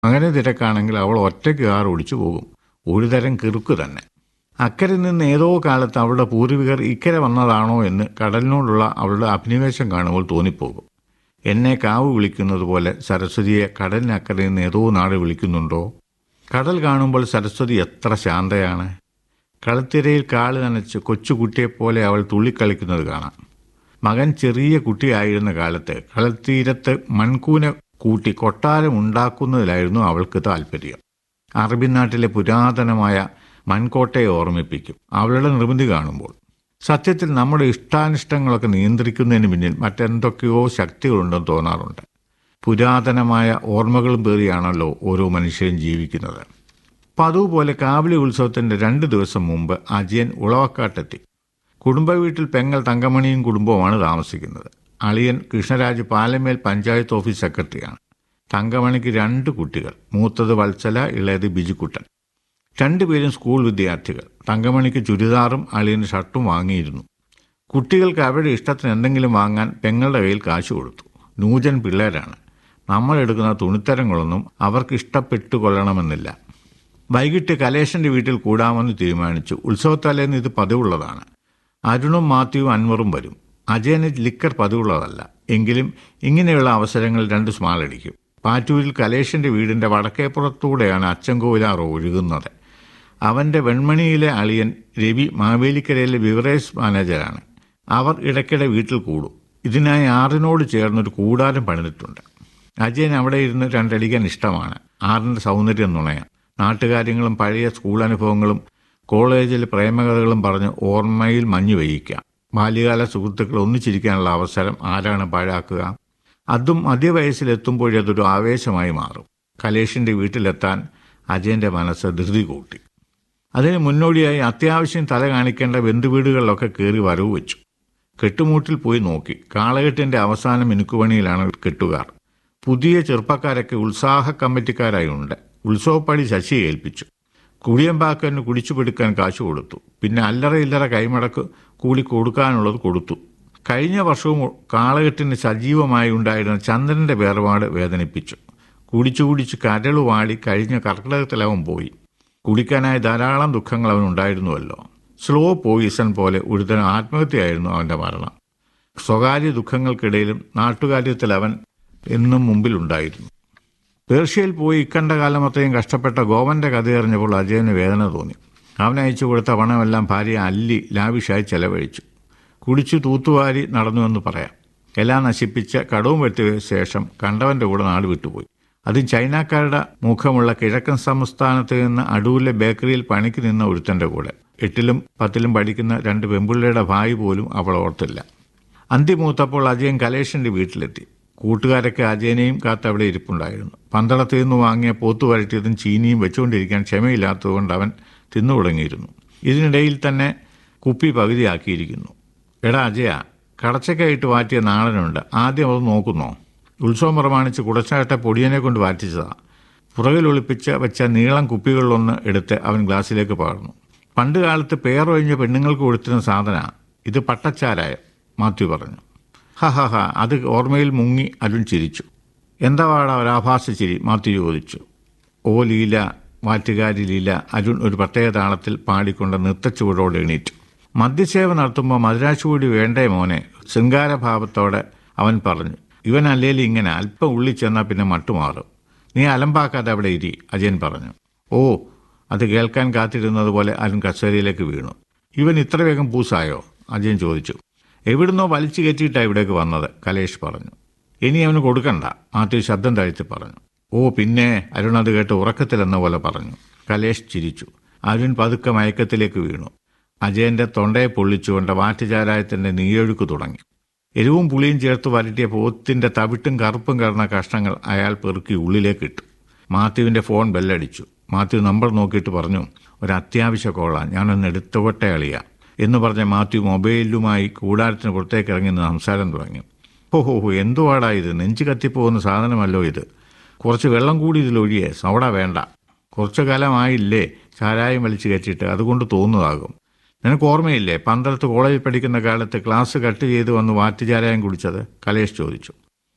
അങ്ങനെ തിരക്കാണെങ്കിൽ അവൾ ഒറ്റയ്ക്ക് കാർ ഓടിച്ചു പോകും ഒരു തരം കിറുക്ക് തന്നെ അക്കരെ നിന്ന് ഏതോ കാലത്ത് അവളുടെ പൂർവികർ ഇക്കരെ വന്നതാണോ എന്ന് കടലിനോടുള്ള അവളുടെ അഭിനിവേശം കാണുമ്പോൾ തോന്നിപ്പോകും എന്നെ കാവ് വിളിക്കുന്നത് പോലെ സരസ്വതിയെ കടലിനക്കരെ നിന്ന് ഏതോ നാട് വിളിക്കുന്നുണ്ടോ കടൽ കാണുമ്പോൾ സരസ്വതി എത്ര ശാന്തയാണ് കളത്തിരയിൽ കാല് നനച്ച് കൊച്ചുകുട്ടിയെപ്പോലെ അവൾ തുള്ളിക്കളിക്കുന്നത് കാണാം മകൻ ചെറിയ കുട്ടിയായിരുന്ന കാലത്ത് കടൽത്തീരത്ത് മൺകൂന കൂട്ടി കൊട്ടാരം ഉണ്ടാക്കുന്നതിലായിരുന്നു അവൾക്ക് താല്പര്യം അറബി നാട്ടിലെ പുരാതനമായ മൺകോട്ടയെ ഓർമ്മിപ്പിക്കും അവളുടെ നിർമ്മിതി കാണുമ്പോൾ സത്യത്തിൽ നമ്മുടെ ഇഷ്ടാനിഷ്ടങ്ങളൊക്കെ നിയന്ത്രിക്കുന്നതിന് പിന്നിൽ മറ്റെന്തൊക്കെയോ ശക്തികളുണ്ടെന്ന് തോന്നാറുണ്ട് പുരാതനമായ ഓർമ്മകളും പേറിയാണല്ലോ ഓരോ മനുഷ്യരും ജീവിക്കുന്നത് പതിവ് പോലെ കാവലി ഉത്സവത്തിന്റെ രണ്ട് ദിവസം മുമ്പ് അജയൻ ഉളവക്കാട്ടെത്തി കുടുംബ വീട്ടിൽ പെങ്ങൾ തങ്കമണിയും കുടുംബവുമാണ് താമസിക്കുന്നത് അളിയൻ കൃഷ്ണരാജ് പാലമേൽ പഞ്ചായത്ത് ഓഫീസ് സെക്രട്ടറിയാണ് തങ്കമണിക്ക് രണ്ട് കുട്ടികൾ മൂത്തത് വത്സല ഇളയത് ബിജുക്കുട്ടൻ രണ്ടുപേരും സ്കൂൾ വിദ്യാർത്ഥികൾ തങ്കമണിക്ക് ചുരിദാറും അളിയന് ഷർട്ടും വാങ്ങിയിരുന്നു കുട്ടികൾക്ക് അവരുടെ ഇഷ്ടത്തിന് എന്തെങ്കിലും വാങ്ങാൻ പെങ്ങളുടെ കയ്യിൽ കാശ് കൊടുത്തു നൂജൻ പിള്ളേരാണ് നമ്മൾ എടുക്കുന്ന തുണിത്തരങ്ങളൊന്നും അവർക്ക് ഇഷ്ടപ്പെട്ടു കൊള്ളണമെന്നില്ല വൈകിട്ട് കലേശന്റെ വീട്ടിൽ കൂടാമെന്ന് തീരുമാനിച്ചു ഉത്സവത്തലേന്ന് ഇത് പതിവുള്ളതാണ് അരുണും മാത്യുവും അൻവറും വരും അജയന് ലിക്കർ പതിവുള്ളതല്ല എങ്കിലും ഇങ്ങനെയുള്ള അവസരങ്ങൾ രണ്ട് സ്മാളടിക്കും പാറ്റൂരിൽ കലേശന്റെ വീടിന്റെ വടക്കേപ്പുറത്തൂടെയാണ് അച്ചൻകോവിലാർ ഒഴുകുന്നത് അവന്റെ വെൺമണിയിലെ അളിയൻ രവി മാവേലിക്കരയിലെ ബിവറേജ് മാനേജരാണ് അവർ ഇടയ്ക്കിടെ വീട്ടിൽ കൂടും ഇതിനായി ആറിനോട് ചേർന്നൊരു കൂടാരം പണിതിട്ടുണ്ട് അജയൻ അവിടെ ഇരുന്ന് രണ്ടടിക്കാൻ ഇഷ്ടമാണ് ആറിന്റെ സൗന്ദര്യം നുണയാം നാട്ടുകാര്യങ്ങളും പഴയ സ്കൂൾ അനുഭവങ്ങളും കോളേജിലെ പ്രേമകഥകളും പറഞ്ഞ് ഓർമ്മയിൽ മഞ്ഞു വഹിക്കാം ബാല്യകാല സുഹൃത്തുക്കൾ ഒന്നിച്ചിരിക്കാനുള്ള അവസരം ആരാണ് പാഴാക്കുക അതും മധ്യവയസ്സിലെത്തുമ്പോഴേ അതൊരു ആവേശമായി മാറും കലേഷിന്റെ വീട്ടിലെത്താൻ അജയന്റെ മനസ്സ് ധൃതി കൂട്ടി അതിന് മുന്നോടിയായി അത്യാവശ്യം തല കാണിക്കേണ്ട ബന്ധുവീടുകളിലൊക്കെ കയറി വരവ് വെച്ചു കെട്ടുമൂട്ടിൽ പോയി നോക്കി കാളകെട്ടിന്റെ അവസാന മിനുക്കുപണിയിലാണ് കെട്ടുകാർ പുതിയ ചെറുപ്പക്കാരൊക്കെ ഉത്സാഹ കമ്മിറ്റിക്കാരായി ഉണ്ട് ഉത്സവപ്പടി ശശി ഏൽപ്പിച്ചു കുടിയമ്പാക്കന് കുടിച്ചുപിടുക്കാൻ കാശ് കൊടുത്തു പിന്നെ അല്ലറ ഇല്ലറ കൈമടക്ക് കൂടി കൊടുക്കാനുള്ളത് കൊടുത്തു കഴിഞ്ഞ വർഷവും കാളകെട്ടിന് സജീവമായി ഉണ്ടായിരുന്ന ചന്ദ്രന്റെ വേർപാട് വേദനിപ്പിച്ചു കുടിച്ചു കുടിച്ച് കരളു വാടി കഴിഞ്ഞ കർക്കിടകത്തിലവൻ പോയി കുടിക്കാനായി ധാരാളം ദുഃഖങ്ങൾ അവനുണ്ടായിരുന്നുവല്ലോ സ്ലോ പോയിസൺ പോലെ ഒരുതരം ആത്മഹത്യയായിരുന്നു അവന്റെ മരണം സ്വകാര്യ ദുഃഖങ്ങൾക്കിടയിലും നാട്ടുകാര്യത്തിൽ അവൻ എന്നും മുമ്പിലുണ്ടായിരുന്നു പേർഷ്യയിൽ പോയി ഇക്കണ്ട കാലം അത്രയും കഷ്ടപ്പെട്ട ഗോവന്റെ കഥയറിഞ്ഞപ്പോൾ അജയന് വേദന തോന്നി അവൻ അയച്ചു കൊടുത്ത പണമെല്ലാം ഭാര്യ അല്ലി ലാവിഷായി ചെലവഴിച്ചു കുടിച്ചു തൂത്തുവാരി നടന്നുവെന്ന് പറയാം എല്ലാം നശിപ്പിച്ച് കടവും വെട്ടിയ ശേഷം കണ്ടവന്റെ കൂടെ നാട് വിട്ടുപോയി അതും ചൈനക്കാരുടെ മുഖമുള്ള കിഴക്കൻ സംസ്ഥാനത്ത് നിന്ന് അടൂരിലെ ബേക്കറിയിൽ പണിക്ക് നിന്ന ഒരുത്തന്റെ കൂടെ എട്ടിലും പത്തിലും പഠിക്കുന്ന രണ്ട് പെമ്പിള്ളയുടെ ഭായി പോലും അവൾ ഓർത്തില്ല അന്തിമൂത്തപ്പോൾ അജയൻ കലേഷിന്റെ വീട്ടിലെത്തി കൂട്ടുകാരൊക്കെ അജയനെയും കാത്ത് അവിടെ ഇരിപ്പുണ്ടായിരുന്നു പന്തളത്തിൽ നിന്ന് വാങ്ങിയ പോത്തു വരട്ടിയതും ചീനിയും വെച്ചുകൊണ്ടിരിക്കാൻ ക്ഷമയില്ലാത്തതുകൊണ്ട് അവൻ തിന്നു തുടങ്ങിയിരുന്നു ഇതിനിടയിൽ തന്നെ കുപ്പി പകുതിയാക്കിയിരിക്കുന്നു എടാ അജയ കടച്ചക്കയിട്ട് വാറ്റിയ നാടനുണ്ട് ആദ്യം അത് നോക്കുന്നോ ഉത്സവം പ്രമാണിച്ച് കുടച്ചാട്ട പൊടിയനെ കൊണ്ട് വാറ്റിച്ചതാ പുറകിൽ ഒളിപ്പിച്ച് വെച്ച നീളം കുപ്പികളിലൊന്ന് എടുത്ത് അവൻ ഗ്ലാസ്സിലേക്ക് പകർന്നു പണ്ട് കാലത്ത് പേരൊഴിഞ്ഞ പെണ്ണുങ്ങൾക്ക് കൊടുത്തിരുന്ന സാധന ഇത് പട്ടച്ചാരായം മാത്യു പറഞ്ഞു ഹ ഹ ഹ അത് ഓർമ്മയിൽ മുങ്ങി അരുൺ ചിരിച്ചു എന്താ വാടാ ഒരാഭാസ ചിരി മാത്യു ചോദിച്ചു ഓ ലീല വാറ്റുകാരി ലീല അരുൺ ഒരു പ്രത്യേക താളത്തിൽ പാടിക്കൊണ്ട് നൃത്തച്ചുവടോടെ എണീറ്റു മദ്യസേവ നടത്തുമ്പോൾ മധുരാശുകൂടി വേണ്ടേ മോനെ ശൃംഗാരഭാവത്തോടെ അവൻ പറഞ്ഞു ഇവൻ അല്ലേലും ഇങ്ങനെ അല്പം ഉള്ളിൽ ചെന്നാൽ പിന്നെ മട്ടുമാറും നീ അലമ്പാക്കാതെ അവിടെ ഇരി അജയൻ പറഞ്ഞു ഓ അത് കേൾക്കാൻ കാത്തിരുന്നത് പോലെ അരുൺ കസേരയിലേക്ക് വീണു ഇവൻ ഇത്ര വേഗം പൂസായോ അജയൻ ചോദിച്ചു എവിടുന്നോ വലിച്ചു കയറ്റിയിട്ടാണ് ഇവിടേക്ക് വന്നത് കലേഷ് പറഞ്ഞു ഇനി അവന് കൊടുക്കണ്ട മാത്യു ശബ്ദം താഴ്ത്തി പറഞ്ഞു ഓ പിന്നെ അരുൺ അത് കേട്ട് ഉറക്കത്തിലെന്ന പോലെ പറഞ്ഞു കലേഷ് ചിരിച്ചു അരുൺ പതുക്കെ മയക്കത്തിലേക്ക് വീണു അജയന്റെ തൊണ്ടയെ പൊള്ളിച്ചുകൊണ്ട് വാറ്റുചാരായത്തിന്റെ നീയൊഴുക്ക് തുടങ്ങി എരിവും പുളിയും ചേർത്ത് വരട്ടിയ പോത്തിന്റെ തവിട്ടും കറുപ്പും കടന്ന കഷ്ണങ്ങൾ അയാൾ പെറുക്കി ഉള്ളിലേക്ക് ഇട്ടു മാത്യുവിന്റെ ഫോൺ ബെല്ലടിച്ചു മാത്യു നമ്പർ നോക്കിയിട്ട് പറഞ്ഞു ഒരു അത്യാവശ്യ കോളാ ഞാനൊന്ന് എടുത്തുകൊട്ടെ അളിയ എന്ന് പറഞ്ഞ മാത്യു മൊബൈലുമായി കൂടാരത്തിന് പുറത്തേക്ക് ഇറങ്ങി നിന്ന് സംസാരം തുടങ്ങി ഹോ ഹോ ഹോ എന്തുവാടാ ഇത് നെഞ്ചു കത്തിപ്പോകുന്ന സാധനമല്ലോ ഇത് കുറച്ച് വെള്ളം കൂടി ഇതിലൊഴിയേ സവട വേണ്ട കുറച്ചു കാലമായില്ലേ ചാരായം വലിച്ചു കയറ്റിയിട്ട് അതുകൊണ്ട് തോന്നുന്നതാകും നിനക്ക് ഓർമ്മയില്ലേ പന്തളത്ത് കോളേജിൽ പഠിക്കുന്ന കാലത്ത് ക്ലാസ് കട്ട് ചെയ്ത് വന്ന് വാറ്റുചാരായം കുടിച്ചത് കലേഷ് ചോദിച്ചു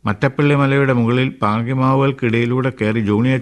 മറ്റപ്പള്ളി മലയുടെ മുകളിൽ പാങ്കിമാവുകൾക്കിടയിലൂടെ കയറി ജോണിയെ